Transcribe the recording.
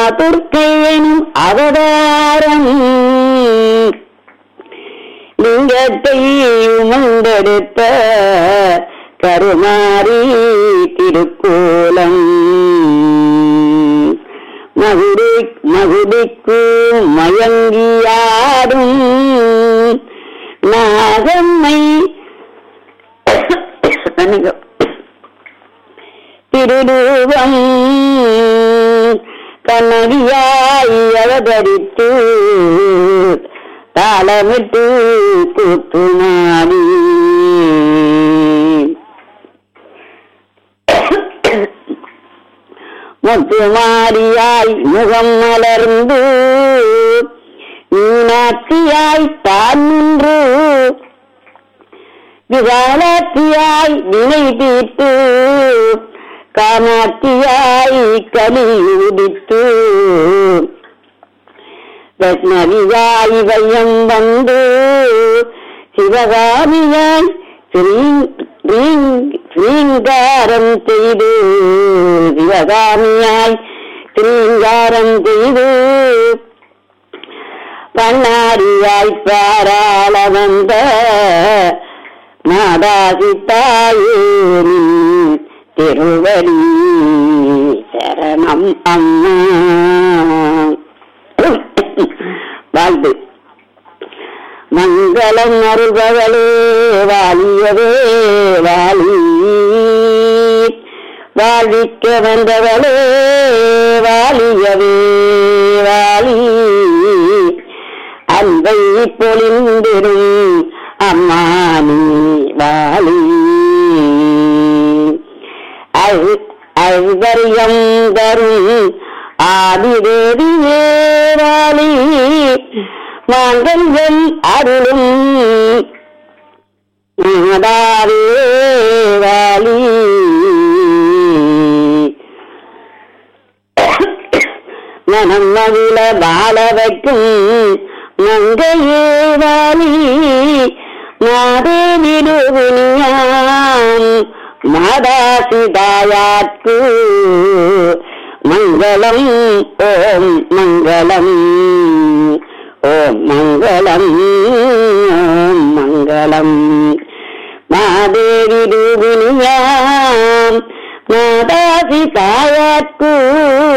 துர்க்கையனும் அவதாரம் லிங்கத்தை உமந்தெடுத்த கருமாரி திருக்கோலம் மகுடி மகுடிக்கு மயங்கியாடும் நாகம்மை மன்னிக்கவும். திருரூபம் கண்ணகியாய் அவதரித்து தாளமிட்டு கூத்துமாடி முத்துமாரியாய் முகம் மலர்ந்து மீனாட்சியாய் தான் நின்று விசாலாட்சியாய் வினை தீர்த்து காமாட்சியாய் கலியுடித்து வைஷ்ணவியாய் வையம் வந்து சிவகாமியாய் ஸ்ரீ- ஸ்ரீ- ஸ்ரீங்காரம் செய்து சிவகாமியாய் ஸ்ரீங்காரம் செய்து பண்ணாரியாய் பாராள வந்த மாதாசித்தாயே நின் திருவடி சரணம் அம்மா வாழ்த்து மங்களம் அருள்பவளே வாழியவே வாழி வாழ்விக்க வந்தவளே வாழியவே வாழி அன்பை பொழிந்திடும் அம்மா நீ வாழி ஐவரியம் தரும் ஆதிதேவியே வாழி மாங்கல்யம் அருளும் மாதாவே வாழி மனம் மகிழ வாழ வைக்கும் மங்கையே வாழி மாதே விடுவினியாம் மாதாசிதாயாற்கு மங்களம் ஓம் மங்களம் ஓம் மங்களம் ஓம் மங்களம் மாதேவி ரூபினியாம் மாதாசி தாயாக்கு